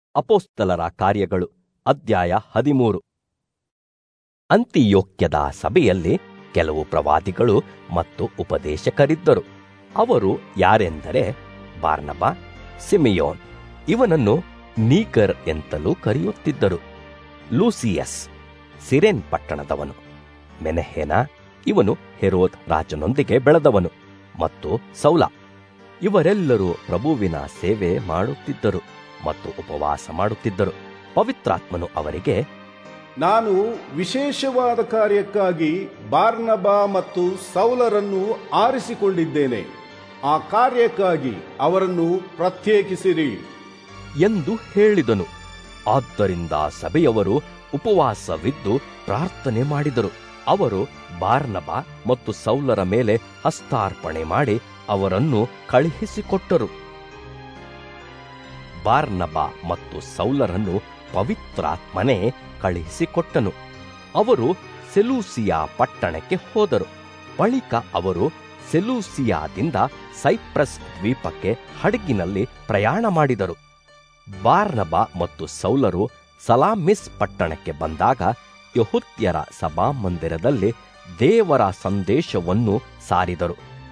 ಅಪೋಸ್ತಲರ ಕಾರ್ಯಗಳು ಅಧ್ಯಾಯ ಹದಿಮೂರು ಅಂತಿಯೋಕ್ಯದ ಸಭೆಯಲ್ಲಿ ಕೆಲವು ಪ್ರವಾದಿಗಳು ಮತ್ತು ಉಪದೇಶಕರಿದ್ದರು ಅವರು ಯಾರೆಂದರೆ ಬಾರ್ನಬ ಸಿಮಿಯೋನ್ ಇವನನ್ನು ನೀಕರ್ ಎಂತಲೂ ಕರೆಯುತ್ತಿದ್ದರು ಲೂಸಿಯಸ್ ಸಿರೆನ್ ಪಟ್ಟಣದವನು ಮೆನೆಹೇನ ಇವನು ಹೆರೋದ್ ರಾಜನೊಂದಿಗೆ ಬೆಳೆದವನು ಮತ್ತು ಸೌಲ ಇವರೆಲ್ಲರೂ ಪ್ರಭುವಿನ ಸೇವೆ ಮಾಡುತ್ತಿದ್ದರು ಮತ್ತು ಉಪವಾಸ ಮಾಡುತ್ತಿದ್ದರು ಪವಿತ್ರಾತ್ಮನು ಅವರಿಗೆ ನಾನು ವಿಶೇಷವಾದ ಕಾರ್ಯಕ್ಕಾಗಿ ಬಾರ್ನಬಾ ಮತ್ತು ಸೌಲರನ್ನು ಆರಿಸಿಕೊಂಡಿದ್ದೇನೆ ಆ ಕಾರ್ಯಕ್ಕಾಗಿ ಅವರನ್ನು ಪ್ರತ್ಯೇಕಿಸಿರಿ ಎಂದು ಹೇಳಿದನು ಆದ್ದರಿಂದ ಸಭೆಯವರು ಉಪವಾಸವಿದ್ದು ಪ್ರಾರ್ಥನೆ ಮಾಡಿದರು ಅವರು ಬಾರ್ನಬ ಮತ್ತು ಸೌಲರ ಮೇಲೆ ಹಸ್ತಾರ್ಪಣೆ ಮಾಡಿ ಅವರನ್ನು ಕಳುಹಿಸಿಕೊಟ್ಟರು ಬಾರ್ನಬ ಮತ್ತು ಸೌಲರನ್ನು ಪವಿತ್ರಾತ್ಮನೇ ಕಳುಹಿಸಿಕೊಟ್ಟನು ಅವರು ಸೆಲೂಸಿಯಾ ಪಟ್ಟಣಕ್ಕೆ ಹೋದರು ಬಳಿಕ ಅವರು ಸೆಲೂಸಿಯಾದಿಂದ ಸೈಪ್ರಸ್ ದ್ವೀಪಕ್ಕೆ ಹಡಗಿನಲ್ಲಿ ಪ್ರಯಾಣ ಮಾಡಿದರು ಬಾರ್ನಬ ಮತ್ತು ಸೌಲರು ಸಲಾಮಿಸ್ ಪಟ್ಟಣಕ್ಕೆ ಬಂದಾಗ ಯಹುತ್ಯರ ಸಭಾಮಂದಿರದಲ್ಲಿ ದೇವರ ಸಂದೇಶವನ್ನು ಸಾರಿದರು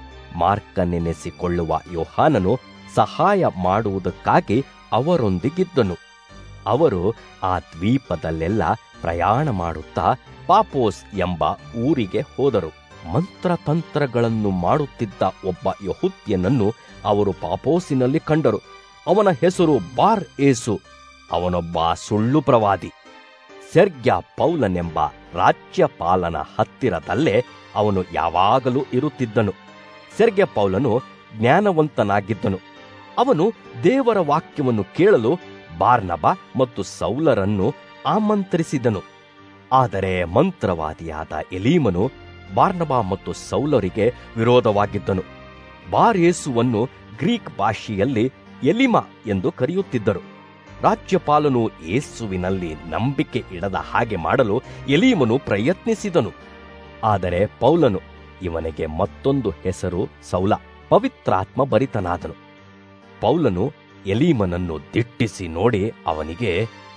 ಮಾರ್ಕನೆನೆಸಿಕೊಳ್ಳುವ ಯೋಹಾನನು ಸಹಾಯ ಮಾಡುವುದಕ್ಕಾಗಿ ಅವರೊಂದಿಗಿದ್ದನು ಅವರು ಆ ದ್ವೀಪದಲ್ಲೆಲ್ಲ ಪ್ರಯಾಣ ಮಾಡುತ್ತಾ ಪಾಪೋಸ್ ಎಂಬ ಊರಿಗೆ ಹೋದರು ಮಂತ್ರತಂತ್ರಗಳನ್ನು ಮಾಡುತ್ತಿದ್ದ ಒಬ್ಬ ಯಹುತ್ಯನನ್ನು ಅವರು ಪಾಪೋಸಿನಲ್ಲಿ ಕಂಡರು ಅವನ ಹೆಸರು ಬಾರ್ ಏಸು ಅವನೊಬ್ಬ ಸುಳ್ಳು ಪ್ರವಾದಿ ಸೆರ್ಗ್ಯ ಪೌಲನೆಂಬ ರಾಜ್ಯಪಾಲನ ಹತ್ತಿರದಲ್ಲೇ ಅವನು ಯಾವಾಗಲೂ ಇರುತ್ತಿದ್ದನು ಸೆರ್ಗ್ಯ ಪೌಲನು ಜ್ಞಾನವಂತನಾಗಿದ್ದನು ಅವನು ದೇವರ ವಾಕ್ಯವನ್ನು ಕೇಳಲು ಬಾರ್ನಬ ಮತ್ತು ಸೌಲರನ್ನು ಆಮಂತ್ರಿಸಿದನು ಆದರೆ ಮಂತ್ರವಾದಿಯಾದ ಎಲೀಮನು ಬಾರ್ನಬ ಮತ್ತು ಸೌಲರಿಗೆ ವಿರೋಧವಾಗಿದ್ದನು ಬಾರ್ ಯೇಸುವನ್ನು ಗ್ರೀಕ್ ಭಾಷೆಯಲ್ಲಿ ಎಲಿಮ ಎಂದು ಕರೆಯುತ್ತಿದ್ದರು ರಾಜ್ಯಪಾಲನು ಯೇಸುವಿನಲ್ಲಿ ನಂಬಿಕೆ ಇಡದ ಹಾಗೆ ಮಾಡಲು ಎಲೀಮನು ಪ್ರಯತ್ನಿಸಿದನು ಆದರೆ ಪೌಲನು ಇವನಿಗೆ ಮತ್ತೊಂದು ಹೆಸರು ಸೌಲ ಪವಿತ್ರಾತ್ಮ ಭರಿತನಾದನು ಪೌಲನು ಎಲೀಮನನ್ನು ದಿಟ್ಟಿಸಿ ನೋಡಿ ಅವನಿಗೆ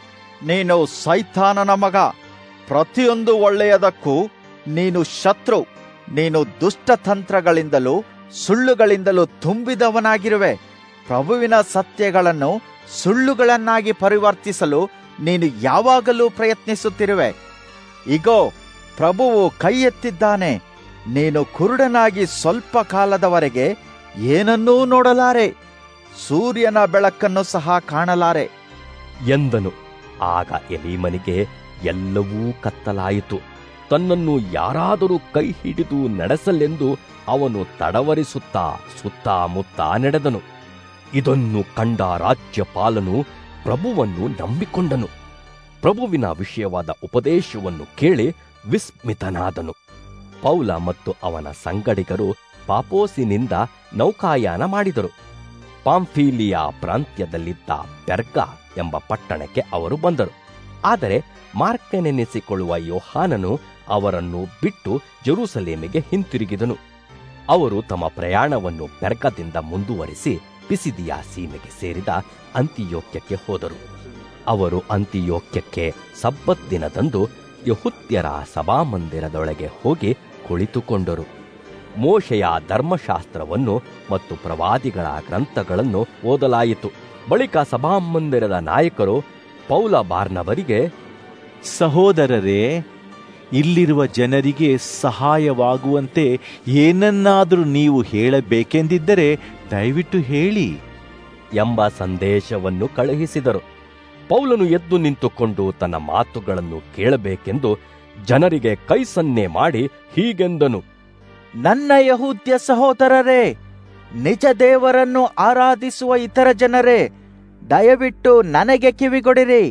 ನೀನು ಸೈತಾನನ ಮಗ ಪ್ರತಿಯೊಂದು ಒಳ್ಳೆಯದಕ್ಕೂ ನೀನು ಶತ್ರು ನೀನು ದುಷ್ಟತಂತ್ರಗಳಿಂದಲೂ ಸುಳ್ಳುಗಳಿಂದಲೂ ತುಂಬಿದವನಾಗಿರುವೆ ಪ್ರಭುವಿನ ಸತ್ಯಗಳನ್ನು ಸುಳ್ಳುಗಳನ್ನಾಗಿ ಪರಿವರ್ತಿಸಲು ನೀನು ಯಾವಾಗಲೂ ಪ್ರಯತ್ನಿಸುತ್ತಿರುವೆ ಇಗೋ ಪ್ರಭುವು ಕೈ ಎತ್ತಿದ್ದಾನೆ ನೀನು ಕುರುಡನಾಗಿ ಸ್ವಲ್ಪ ಕಾಲದವರೆಗೆ ಏನನ್ನೂ ನೋಡಲಾರೆ ಸೂರ್ಯನ ಬೆಳಕನ್ನು ಸಹ ಕಾಣಲಾರೆ ಎಂದನು ಆಗ ಎಲೀಮನಿಗೆ ಎಲ್ಲವೂ ಕತ್ತಲಾಯಿತು ತನ್ನನ್ನು ಯಾರಾದರೂ ಕೈ ಹಿಡಿದು ನಡೆಸಲೆಂದು ಅವನು ತಡವರಿಸುತ್ತಾ ಸುತ್ತಮುತ್ತ ನಡೆದನು ಇದನ್ನು ಕಂಡ ರಾಜ್ಯಪಾಲನು ಪ್ರಭುವನ್ನು ನಂಬಿಕೊಂಡನು ಪ್ರಭುವಿನ ವಿಷಯವಾದ ಉಪದೇಶವನ್ನು ಕೇಳಿ ವಿಸ್ಮಿತನಾದನು ಪೌಲ ಮತ್ತು ಅವನ ಸಂಗಡಿಗರು ಪಾಪೋಸಿನಿಂದ ನೌಕಾಯಾನ ಮಾಡಿದರು ಪಾಂಫೀಲಿಯಾ ಪ್ರಾಂತ್ಯದಲ್ಲಿದ್ದ ಪೆರ್ಗ ಎಂಬ ಪಟ್ಟಣಕ್ಕೆ ಅವರು ಬಂದರು ಆದರೆ ಮಾರ್ಕನೆನಿಸಿಕೊಳ್ಳುವ ಯೋಹಾನನು ಅವರನ್ನು ಬಿಟ್ಟು ಜೆರೂಸಲೇಮಿಗೆ ಹಿಂತಿರುಗಿದನು ಅವರು ತಮ್ಮ ಪ್ರಯಾಣವನ್ನು ಪೆರ್ಗದಿಂದ ಮುಂದುವರಿಸಿ ಪಿಸಿದಿಯಾ ಸೀಮೆಗೆ ಸೇರಿದ ಅಂತಿಯೋಕ್ಯಕ್ಕೆ ಹೋದರು ಅವರು ಅಂತಿಯೋಕ್ಯಕ್ಕೆ ಸಬ್ಬತ್ ದಿನದಂದು ಯಹುತ್ಯರ ಸಭಾಮಂದಿರದೊಳಗೆ ಹೋಗಿ ಕುಳಿತುಕೊಂಡರು ಮೋಶೆಯ ಧರ್ಮಶಾಸ್ತ್ರವನ್ನು ಮತ್ತು ಪ್ರವಾದಿಗಳ ಗ್ರಂಥಗಳನ್ನು ಓದಲಾಯಿತು ಬಳಿಕ ಸಭಾಮಂದಿರದ ನಾಯಕರು ಪೌಲ ಬಾರ್ನವರಿಗೆ ಸಹೋದರರೇ ಇಲ್ಲಿರುವ ಜನರಿಗೆ ಸಹಾಯವಾಗುವಂತೆ ಏನನ್ನಾದರೂ ನೀವು ಹೇಳಬೇಕೆಂದಿದ್ದರೆ ದಯವಿಟ್ಟು ಹೇಳಿ ಎಂಬ ಸಂದೇಶವನ್ನು ಕಳುಹಿಸಿದರು ಪೌಲನು ಎದ್ದು ನಿಂತುಕೊಂಡು ತನ್ನ ಮಾತುಗಳನ್ನು ಕೇಳಬೇಕೆಂದು ಜನರಿಗೆ ಕೈ ಸನ್ನೆ ಮಾಡಿ ಹೀಗೆಂದನು ನನ್ನ ಯಹೂದ್ಯ ಸಹೋದರರೇ ನಿಜ ದೇವರನ್ನು ಆರಾಧಿಸುವ ಇತರ ಜನರೇ ದಯವಿಟ್ಟು ನನಗೆ ಕಿವಿಗೊಡಿರಿ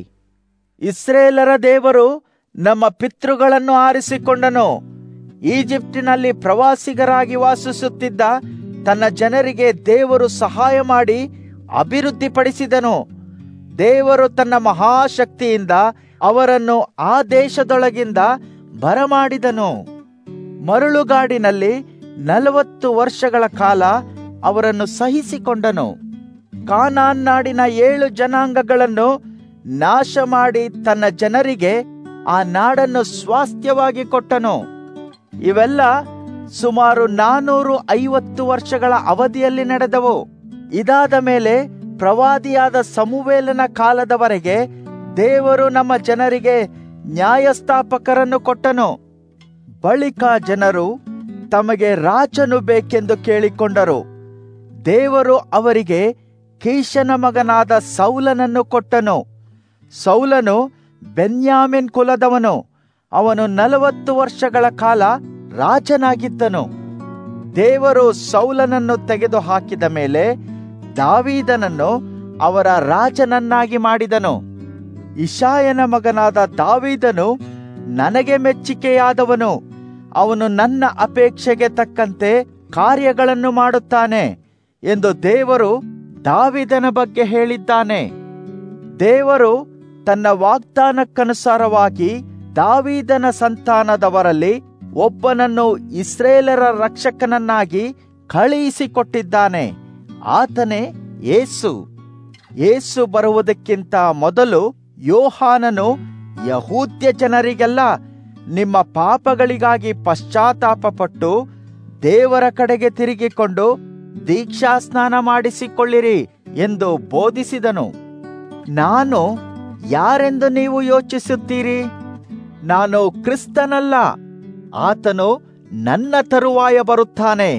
ಇಸ್ರೇಲರ ದೇವರು ನಮ್ಮ ಪಿತೃಗಳನ್ನು ಆರಿಸಿಕೊಂಡನು ಈಜಿಪ್ಟಿನಲ್ಲಿ ಪ್ರವಾಸಿಗರಾಗಿ ವಾಸಿಸುತ್ತಿದ್ದ ತನ್ನ ಜನರಿಗೆ ದೇವರು ಸಹಾಯ ಮಾಡಿ ಅಭಿವೃದ್ಧಿಪಡಿಸಿದನು ದೇವರು ತನ್ನ ಮಹಾಶಕ್ತಿಯಿಂದ ಅವರನ್ನು ಆ ದೇಶದೊಳಗಿಂದ ಬರಮಾಡಿದನು ಮರಳುಗಾಡಿನಲ್ಲಿ ನಲವತ್ತು ವರ್ಷಗಳ ಕಾಲ ಅವರನ್ನು ಸಹಿಸಿಕೊಂಡನು ಕಾನಾನ್ ನಾಡಿನ ಏಳು ಜನಾಂಗಗಳನ್ನು ನಾಶ ಮಾಡಿ ತನ್ನ ಜನರಿಗೆ ಆ ನಾಡನ್ನು ಸ್ವಾಸ್ಥ್ಯವಾಗಿ ಕೊಟ್ಟನು ಇವೆಲ್ಲ ಸುಮಾರು ನಾನೂರು ಐವತ್ತು ವರ್ಷಗಳ ಅವಧಿಯಲ್ಲಿ ನಡೆದವು ಇದಾದ ಮೇಲೆ ಪ್ರವಾದಿಯಾದ ಸಮುವೇಲನ ಕಾಲದವರೆಗೆ ದೇವರು ನಮ್ಮ ಜನರಿಗೆ ನ್ಯಾಯಸ್ಥಾಪಕರನ್ನು ಕೊಟ್ಟನು ಬಳಿಕ ಜನರು ತಮಗೆ ರಾಜನು ಬೇಕೆಂದು ಕೇಳಿಕೊಂಡರು ದೇವರು ಅವರಿಗೆ ಕೀಶನ ಮಗನಾದ ಸೌಲನನ್ನು ಕೊಟ್ಟನು ಸೌಲನು ಬೆನ್ಯಾಮಿನ್ ಕುಲದವನು ಅವನು ನಲವತ್ತು ವರ್ಷಗಳ ಕಾಲ ರಾಜನಾಗಿದ್ದನು ದೇವರು ಸೌಲನನ್ನು ತೆಗೆದು ಹಾಕಿದ ಮೇಲೆ ದಾವೀದನನ್ನು ಅವರ ರಾಜನನ್ನಾಗಿ ಮಾಡಿದನು ಇಶಾಯನ ಮಗನಾದ ದಾವೀದನು ನನಗೆ ಮೆಚ್ಚಿಕೆಯಾದವನು ಅವನು ನನ್ನ ಅಪೇಕ್ಷೆಗೆ ತಕ್ಕಂತೆ ಕಾರ್ಯಗಳನ್ನು ಮಾಡುತ್ತಾನೆ ಎಂದು ದೇವರು ದಾವಿದನ ಬಗ್ಗೆ ಹೇಳಿದ್ದಾನೆ ದೇವರು ತನ್ನ ವಾಗ್ದಾನಕ್ಕನುಸಾರವಾಗಿ ದಾವೀದನ ಸಂತಾನದವರಲ್ಲಿ ಒಬ್ಬನನ್ನು ಇಸ್ರೇಲರ ರಕ್ಷಕನನ್ನಾಗಿ ಕಳುಹಿಸಿಕೊಟ್ಟಿದ್ದಾನೆ ಆತನೇ ಯೇಸು ಯೇಸು ಬರುವುದಕ್ಕಿಂತ ಮೊದಲು ಯೋಹಾನನು ಯಹೂದ್ಯ ಜನರಿಗೆಲ್ಲ ನಿಮ್ಮ ಪಾಪಗಳಿಗಾಗಿ ಪಶ್ಚಾತ್ತಾಪಪಟ್ಟು ದೇವರ ಕಡೆಗೆ ತಿರುಗಿಕೊಂಡು ದೀಕ್ಷಾ ಸ್ನಾನ ಮಾಡಿಸಿಕೊಳ್ಳಿರಿ ಎಂದು ಬೋಧಿಸಿದನು ನಾನು ಯಾರೆಂದು ನೀವು ಯೋಚಿಸುತ್ತೀರಿ ನಾನು ಕ್ರಿಸ್ತನಲ್ಲ ಆತನು ನನ್ನ ತರುವಾಯ ಬರುತ್ತಾನೆ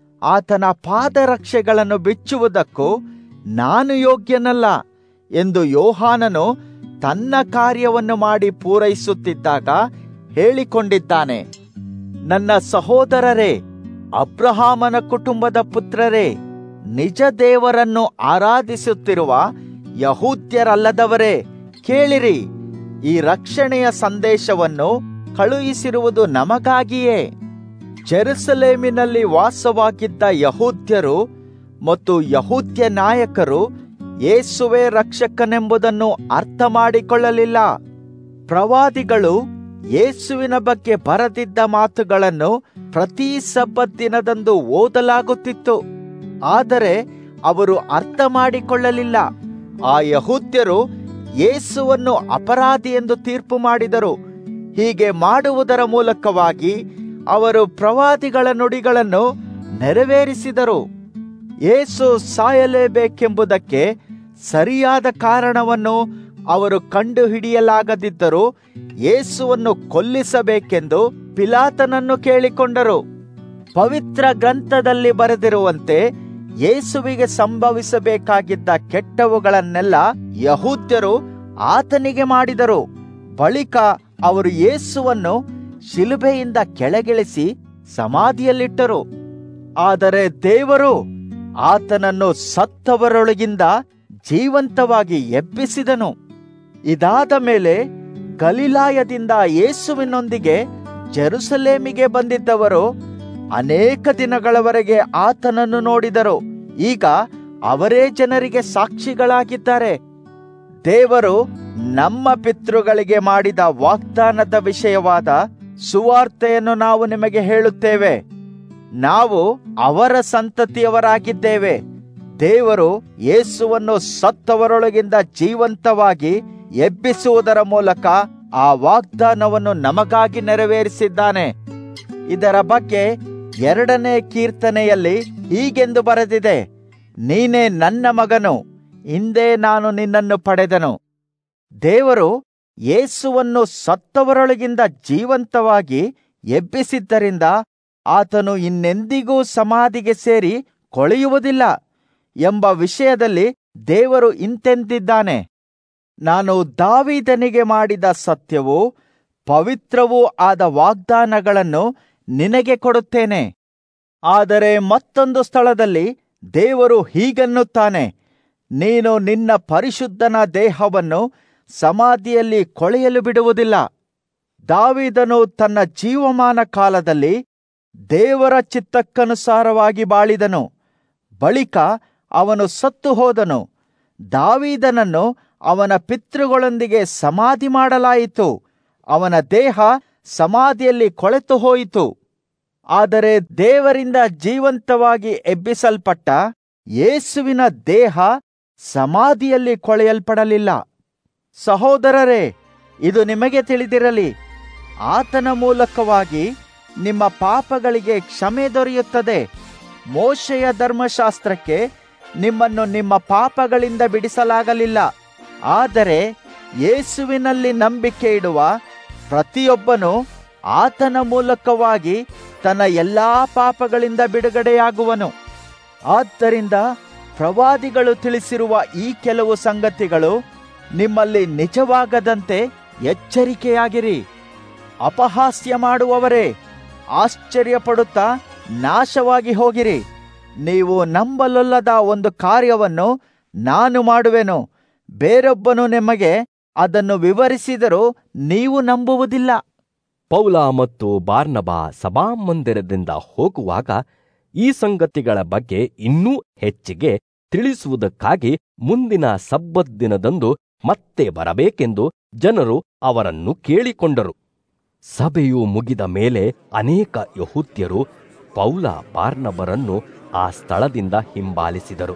ಆತನ ಪಾದರಕ್ಷೆಗಳನ್ನು ಬಿಚ್ಚುವುದಕ್ಕೂ ನಾನು ಯೋಗ್ಯನಲ್ಲ ಎಂದು ಯೋಹಾನನು ತನ್ನ ಕಾರ್ಯವನ್ನು ಮಾಡಿ ಪೂರೈಸುತ್ತಿದ್ದಾಗ ಹೇಳಿಕೊಂಡಿದ್ದಾನೆ ನನ್ನ ಸಹೋದರರೇ ಅಬ್ರಹಾಮನ ಕುಟುಂಬದ ಪುತ್ರರೇ ನಿಜ ದೇವರನ್ನು ಆರಾಧಿಸುತ್ತಿರುವ ಯಹೂದ್ಯರಲ್ಲದವರೇ ಕೇಳಿರಿ ಈ ರಕ್ಷಣೆಯ ಸಂದೇಶವನ್ನು ಕಳುಹಿಸಿರುವುದು ನಮಗಾಗಿಯೇ ಜೆರುಸಲೇಮಿನಲ್ಲಿ ವಾಸವಾಗಿದ್ದ ಯಹೂದ್ಯರು ಮತ್ತು ಯಹೂದ್ಯ ನಾಯಕರು ಯೇಸುವೆ ರಕ್ಷಕನೆಂಬುದನ್ನು ಅರ್ಥ ಮಾಡಿಕೊಳ್ಳಲಿಲ್ಲ ಪ್ರವಾದಿಗಳು ಯೇಸುವಿನ ಬಗ್ಗೆ ಬರೆದಿದ್ದ ಮಾತುಗಳನ್ನು ಪ್ರತಿ ಸಬ್ಬತ್ ದಿನದಂದು ಓದಲಾಗುತ್ತಿತ್ತು ಆದರೆ ಅವರು ಅರ್ಥ ಮಾಡಿಕೊಳ್ಳಲಿಲ್ಲ ಆ ಯಹೂದ್ಯರು ಯೇಸುವನ್ನು ಅಪರಾಧಿ ಎಂದು ತೀರ್ಪು ಮಾಡಿದರು ಹೀಗೆ ಮಾಡುವುದರ ಮೂಲಕವಾಗಿ ಅವರು ಪ್ರವಾದಿಗಳ ನುಡಿಗಳನ್ನು ನೆರವೇರಿಸಿದರು ಯೇಸು ಸಾಯಲೇಬೇಕೆಂಬುದಕ್ಕೆ ಸರಿಯಾದ ಕಾರಣವನ್ನು ಅವರು ಕಂಡುಹಿಡಿಯಲಾಗದಿದ್ದರೂ ಯೇಸುವನ್ನು ಕೊಲ್ಲಿಸಬೇಕೆಂದು ಪಿಲಾತನನ್ನು ಕೇಳಿಕೊಂಡರು ಪವಿತ್ರ ಗ್ರಂಥದಲ್ಲಿ ಬರೆದಿರುವಂತೆ ಯೇಸುವಿಗೆ ಸಂಭವಿಸಬೇಕಾಗಿದ್ದ ಕೆಟ್ಟವುಗಳನ್ನೆಲ್ಲ ಯಹೂದ್ಯರು ಆತನಿಗೆ ಮಾಡಿದರು ಬಳಿಕ ಅವರು ಯೇಸುವನ್ನು ಶಿಲುಬೆಯಿಂದ ಕೆಳಗಿಳಿಸಿ ಸಮಾಧಿಯಲ್ಲಿಟ್ಟರು ಆದರೆ ದೇವರು ಆತನನ್ನು ಸತ್ತವರೊಳಗಿಂದ ಜೀವಂತವಾಗಿ ಎಬ್ಬಿಸಿದನು ಇದಾದ ಮೇಲೆ ಗಲಿಲಾಯದಿಂದ ಯೇಸುವಿನೊಂದಿಗೆ ಜೆರುಸಲೇಮಿಗೆ ಬಂದಿದ್ದವರು ಅನೇಕ ದಿನಗಳವರೆಗೆ ಆತನನ್ನು ನೋಡಿದರು ಈಗ ಅವರೇ ಜನರಿಗೆ ಸಾಕ್ಷಿಗಳಾಗಿದ್ದಾರೆ ದೇವರು ನಮ್ಮ ಪಿತೃಗಳಿಗೆ ಮಾಡಿದ ವಾಗ್ದಾನದ ವಿಷಯವಾದ ಸುವಾರ್ತೆಯನ್ನು ನಾವು ನಿಮಗೆ ಹೇಳುತ್ತೇವೆ ನಾವು ಅವರ ಸಂತತಿಯವರಾಗಿದ್ದೇವೆ ದೇವರು ಯೇಸುವನ್ನು ಸತ್ತವರೊಳಗಿಂದ ಜೀವಂತವಾಗಿ ಎಬ್ಬಿಸುವುದರ ಮೂಲಕ ಆ ವಾಗ್ದಾನವನ್ನು ನಮಗಾಗಿ ನೆರವೇರಿಸಿದ್ದಾನೆ ಇದರ ಬಗ್ಗೆ ಎರಡನೇ ಕೀರ್ತನೆಯಲ್ಲಿ ಹೀಗೆಂದು ಬರೆದಿದೆ ನೀನೇ ನನ್ನ ಮಗನು ಹಿಂದೆ ನಾನು ನಿನ್ನನ್ನು ಪಡೆದನು ದೇವರು ಯೇಸುವನ್ನು ಸತ್ತವರೊಳಗಿಂದ ಜೀವಂತವಾಗಿ ಎಬ್ಬಿಸಿದ್ದರಿಂದ ಆತನು ಇನ್ನೆಂದಿಗೂ ಸಮಾಧಿಗೆ ಸೇರಿ ಕೊಳೆಯುವುದಿಲ್ಲ ಎಂಬ ವಿಷಯದಲ್ಲಿ ದೇವರು ಇಂತೆಂದಿದ್ದಾನೆ ನಾನು ದಾವಿದನಿಗೆ ಮಾಡಿದ ಸತ್ಯವೂ ಪವಿತ್ರವೂ ಆದ ವಾಗ್ದಾನಗಳನ್ನು ನಿನಗೆ ಕೊಡುತ್ತೇನೆ ಆದರೆ ಮತ್ತೊಂದು ಸ್ಥಳದಲ್ಲಿ ದೇವರು ಹೀಗನ್ನುತ್ತಾನೆ ನೀನು ನಿನ್ನ ಪರಿಶುದ್ಧನ ದೇಹವನ್ನು ಸಮಾಧಿಯಲ್ಲಿ ಕೊಳೆಯಲು ಬಿಡುವುದಿಲ್ಲ ದಾವಿದನು ತನ್ನ ಜೀವಮಾನ ಕಾಲದಲ್ಲಿ ದೇವರ ಚಿತ್ತಕ್ಕನುಸಾರವಾಗಿ ಬಾಳಿದನು ಬಳಿಕ ಅವನು ಸತ್ತು ಹೋದನು ದಾವೀದನನ್ನು ಅವನ ಪಿತೃಗಳೊಂದಿಗೆ ಸಮಾಧಿ ಮಾಡಲಾಯಿತು ಅವನ ದೇಹ ಸಮಾಧಿಯಲ್ಲಿ ಕೊಳೆತು ಹೋಯಿತು ಆದರೆ ದೇವರಿಂದ ಜೀವಂತವಾಗಿ ಎಬ್ಬಿಸಲ್ಪಟ್ಟ ಯೇಸುವಿನ ದೇಹ ಸಮಾಧಿಯಲ್ಲಿ ಕೊಳೆಯಲ್ಪಡಲಿಲ್ಲ ಸಹೋದರರೇ ಇದು ನಿಮಗೆ ತಿಳಿದಿರಲಿ ಆತನ ಮೂಲಕವಾಗಿ ನಿಮ್ಮ ಪಾಪಗಳಿಗೆ ಕ್ಷಮೆ ದೊರೆಯುತ್ತದೆ ಮೋಶೆಯ ಧರ್ಮಶಾಸ್ತ್ರಕ್ಕೆ ನಿಮ್ಮನ್ನು ನಿಮ್ಮ ಪಾಪಗಳಿಂದ ಬಿಡಿಸಲಾಗಲಿಲ್ಲ ಆದರೆ ಯೇಸುವಿನಲ್ಲಿ ನಂಬಿಕೆ ಇಡುವ ಪ್ರತಿಯೊಬ್ಬನು ಆತನ ಮೂಲಕವಾಗಿ ತನ್ನ ಎಲ್ಲಾ ಪಾಪಗಳಿಂದ ಬಿಡುಗಡೆಯಾಗುವನು ಆದ್ದರಿಂದ ಪ್ರವಾದಿಗಳು ತಿಳಿಸಿರುವ ಈ ಕೆಲವು ಸಂಗತಿಗಳು ನಿಮ್ಮಲ್ಲಿ ನಿಜವಾಗದಂತೆ ಎಚ್ಚರಿಕೆಯಾಗಿರಿ ಅಪಹಾಸ್ಯ ಮಾಡುವವರೇ ಆಶ್ಚರ್ಯಪಡುತ್ತಾ ನಾಶವಾಗಿ ಹೋಗಿರಿ ನೀವು ನಂಬಲೊಲ್ಲದ ಒಂದು ಕಾರ್ಯವನ್ನು ನಾನು ಮಾಡುವೆನು ಬೇರೊಬ್ಬನು ನಿಮಗೆ ಅದನ್ನು ವಿವರಿಸಿದರೂ ನೀವು ನಂಬುವುದಿಲ್ಲ ಪೌಲ ಮತ್ತು ಬಾರ್ನಬ ಸಭಾಮಂದಿರದಿಂದ ಹೋಗುವಾಗ ಈ ಸಂಗತಿಗಳ ಬಗ್ಗೆ ಇನ್ನೂ ಹೆಚ್ಚಿಗೆ ತಿಳಿಸುವುದಕ್ಕಾಗಿ ಮುಂದಿನ ಸಬ್ಬತ್ ದಿನದಂದು ಮತ್ತೆ ಬರಬೇಕೆಂದು ಜನರು ಅವರನ್ನು ಕೇಳಿಕೊಂಡರು ಸಭೆಯು ಮುಗಿದ ಮೇಲೆ ಅನೇಕ ಯಹೂದ್ಯರು ಪೌಲ ಬಾರ್ನಬರನ್ನು ಆ ಸ್ಥಳದಿಂದ ಹಿಂಬಾಲಿಸಿದರು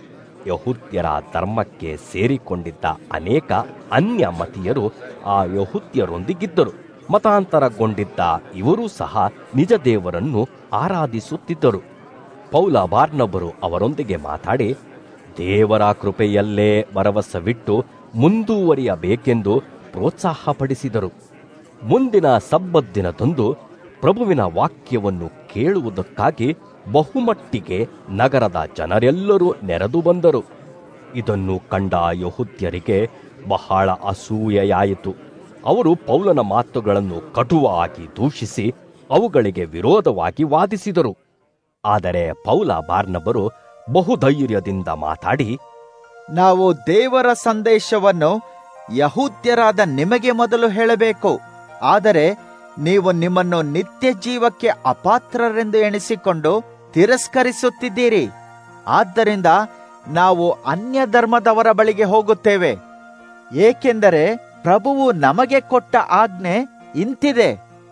ಯಹೂದ್ಯರ ಧರ್ಮಕ್ಕೆ ಸೇರಿಕೊಂಡಿದ್ದ ಅನೇಕ ಅನ್ಯ ಮತೀಯರು ಆ ಯಹೂದ್ಯರೊಂದಿಗಿದ್ದರು ಮತಾಂತರಗೊಂಡಿದ್ದ ಇವರೂ ಸಹ ನಿಜ ದೇವರನ್ನು ಆರಾಧಿಸುತ್ತಿದ್ದರು ಪೌಲ ಬಾರ್ನಬರು ಅವರೊಂದಿಗೆ ಮಾತಾಡಿ ದೇವರ ಕೃಪೆಯಲ್ಲೇ ಭರವಸವಿಟ್ಟು ಮುಂದುವರಿಯಬೇಕೆಂದು ಪ್ರೋತ್ಸಾಹಪಡಿಸಿದರು ಮುಂದಿನ ಸಬ್ಬತ್ ದಿನದಂದು ಪ್ರಭುವಿನ ವಾಕ್ಯವನ್ನು ಕೇಳುವುದಕ್ಕಾಗಿ ಬಹುಮಟ್ಟಿಗೆ ನಗರದ ಜನರೆಲ್ಲರೂ ನೆರೆದು ಬಂದರು ಇದನ್ನು ಕಂಡ ಯಹುದ್ಯರಿಗೆ ಬಹಳ ಅಸೂಯೆಯಾಯಿತು ಅವರು ಪೌಲನ ಮಾತುಗಳನ್ನು ಕಟುವಾಗಿ ದೂಷಿಸಿ ಅವುಗಳಿಗೆ ವಿರೋಧವಾಗಿ ವಾದಿಸಿದರು ಆದರೆ ಪೌಲ ಬಾರ್ನಬರು ಬಹುಧೈರ್ಯದಿಂದ ಮಾತಾಡಿ ನಾವು ದೇವರ ಸಂದೇಶವನ್ನು ಯಹೂದ್ಯರಾದ ನಿಮಗೆ ಮೊದಲು ಹೇಳಬೇಕು ಆದರೆ ನೀವು ನಿಮ್ಮನ್ನು ನಿತ್ಯ ಜೀವಕ್ಕೆ ಅಪಾತ್ರರೆಂದು ಎಣಿಸಿಕೊಂಡು ತಿರಸ್ಕರಿಸುತ್ತಿದ್ದೀರಿ ಆದ್ದರಿಂದ ನಾವು ಅನ್ಯ ಧರ್ಮದವರ ಬಳಿಗೆ ಹೋಗುತ್ತೇವೆ ಏಕೆಂದರೆ ಪ್ರಭುವು ನಮಗೆ ಕೊಟ್ಟ ಆಜ್ಞೆ ಇಂತಿದೆ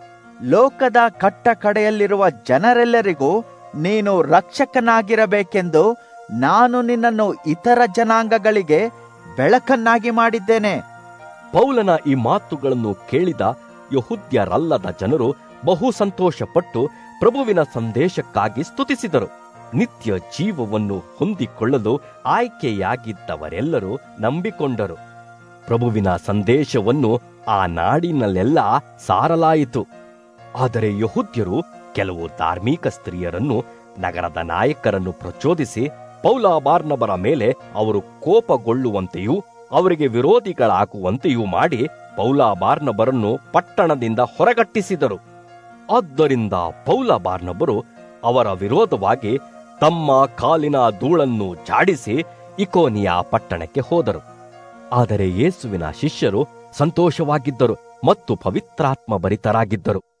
ಲೋಕದ ಕಟ್ಟ ಕಡೆಯಲ್ಲಿರುವ ಜನರೆಲ್ಲರಿಗೂ ನೀನು ರಕ್ಷಕನಾಗಿರಬೇಕೆಂದು ನಾನು ನಿನ್ನನ್ನು ಇತರ ಜನಾಂಗಗಳಿಗೆ ಬೆಳಕನ್ನಾಗಿ ಮಾಡಿದ್ದೇನೆ ಪೌಲನ ಈ ಮಾತುಗಳನ್ನು ಕೇಳಿದ ಯಹುದ್ಯರಲ್ಲದ ಜನರು ಬಹು ಸಂತೋಷಪಟ್ಟು ಪ್ರಭುವಿನ ಸಂದೇಶಕ್ಕಾಗಿ ಸ್ತುತಿಸಿದರು ನಿತ್ಯ ಜೀವವನ್ನು ಹೊಂದಿಕೊಳ್ಳಲು ಆಯ್ಕೆಯಾಗಿದ್ದವರೆಲ್ಲರೂ ನಂಬಿಕೊಂಡರು ಪ್ರಭುವಿನ ಸಂದೇಶವನ್ನು ಆ ನಾಡಿನಲ್ಲೆಲ್ಲ ಸಾರಲಾಯಿತು ಆದರೆ ಯಹುದ್ಯರು ಕೆಲವು ಧಾರ್ಮಿಕ ಸ್ತ್ರೀಯರನ್ನು ನಗರದ ನಾಯಕರನ್ನು ಪ್ರಚೋದಿಸಿ ಪೌಲ ಬಾರ್ನಬರ ಮೇಲೆ ಅವರು ಕೋಪಗೊಳ್ಳುವಂತೆಯೂ ಅವರಿಗೆ ವಿರೋಧಿಗಳಾಗುವಂತೆಯೂ ಮಾಡಿ ಪೌಲ ಬಾರ್ನಬರನ್ನು ಪಟ್ಟಣದಿಂದ ಹೊರಗಟ್ಟಿಸಿದರು ಆದ್ದರಿಂದ ಪೌಲ ಬಾರ್ನಬರು ಅವರ ವಿರೋಧವಾಗಿ ತಮ್ಮ ಕಾಲಿನ ಧೂಳನ್ನು ಜಾಡಿಸಿ ಇಕೋನಿಯ ಪಟ್ಟಣಕ್ಕೆ ಹೋದರು ಆದರೆ ಯೇಸುವಿನ ಶಿಷ್ಯರು ಸಂತೋಷವಾಗಿದ್ದರು ಮತ್ತು ಪವಿತ್ರಾತ್ಮ ಭರಿತರಾಗಿದ್ದರು